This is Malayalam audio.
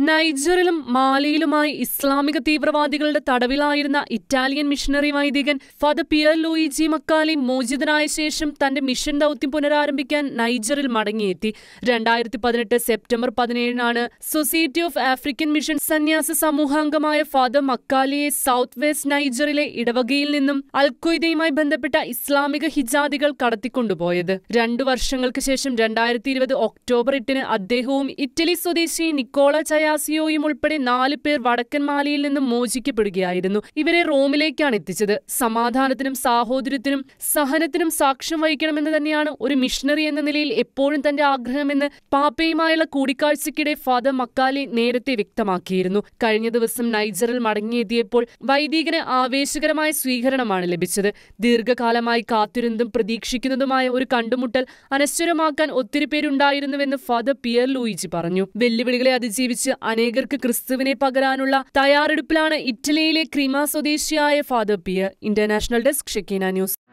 നൈജറിലും മാലിയിലുമായി ഇസ്ലാമിക തീവ്രവാദികളുടെ തടവിലായിരുന്ന ഇറ്റാലിയൻ മിഷണറി വൈദികൻ ഫാദർ പിയർ ലൂയിജി മക്കാലി മോചിതനായ ശേഷം തന്റെ മിഷൻ ദൗത്യം പുനരാരംഭിക്കാൻ നൈജറിൽ മടങ്ങിയെത്തി രണ്ടായിരത്തി പതിനെട്ട് സെപ്റ്റംബർ പതിനേഴിനാണ് സൊസൈറ്റി ഓഫ് ആഫ്രിക്കൻ മിഷൻ സന്യാസ സമൂഹാംഗമായ ഫാദർ മക്കാലിയെ സൗത്ത് വെസ്റ്റ് നൈജറിലെ ഇടവകയിൽ നിന്നും അൽഖ്വയ്ദയുമായി ബന്ധപ്പെട്ട ഇസ്ലാമിക ഹിജാദികൾ കടത്തിക്കൊണ്ടുപോയത് രണ്ടു വർഷങ്ങൾക്ക് ശേഷം രണ്ടായിരത്തി ഇരുപത് ഒക്ടോബർ എട്ടിന് അദ്ദേഹവും ഇറ്റലി സ്വദേശി നിക്കോള ചയാസിയോയും ഉൾപ്പെടെ നാല് പേർ വടക്കൻ മാലിയിൽ നിന്നും മോചിക്കപ്പെടുകയായിരുന്നു ഇവരെ റോമിലേക്കാണ് എത്തിച്ചത് സമാധാനത്തിനും സാഹോദര്യത്തിനും സഹനത്തിനും സാക്ഷ്യം വഹിക്കണമെന്ന് തന്നെയാണ് ഒരു മിഷണറി എന്ന നിലയിൽ എപ്പോഴും തന്റെ ആഗ്രഹമെന്ന് പാപ്പയുമായുള്ള കൂടിക്കാഴ്ചയ്ക്കിടെ ഫാദർ മക്കാലി നേരത്തെ വ്യക്തമാക്കിയിരുന്നു കഴിഞ്ഞ ദിവസം നൈജറിൽ മടങ്ങിയെത്തിയപ്പോൾ വൈദികന് ആവേശകരമായ സ്വീകരണമാണ് ലഭിച്ചത് ദീർഘകാലമായി കാത്തിരുന്നതും പ്രതീക്ഷിക്കുന്നതുമായ ഒരു കണ്ടുമുട്ടൽ അനശ്വരമാക്കാൻ ഒത്തിരി പേരുണ്ടായിരുന്നുവെന്ന് ഫാദർ പിയർ ലൂയിജി പറഞ്ഞു വെല്ലുവിളികളെ അതിജീവിച്ച് അനേകർക്ക് ക്രിസ്തുവിനെ പകരാനുള്ള തയ്യാറെടുപ്പിലാണ് ഇറ്റലിയിലെ ക്രീമ സ്വദേശിയായ father Pier international desk Shekinah news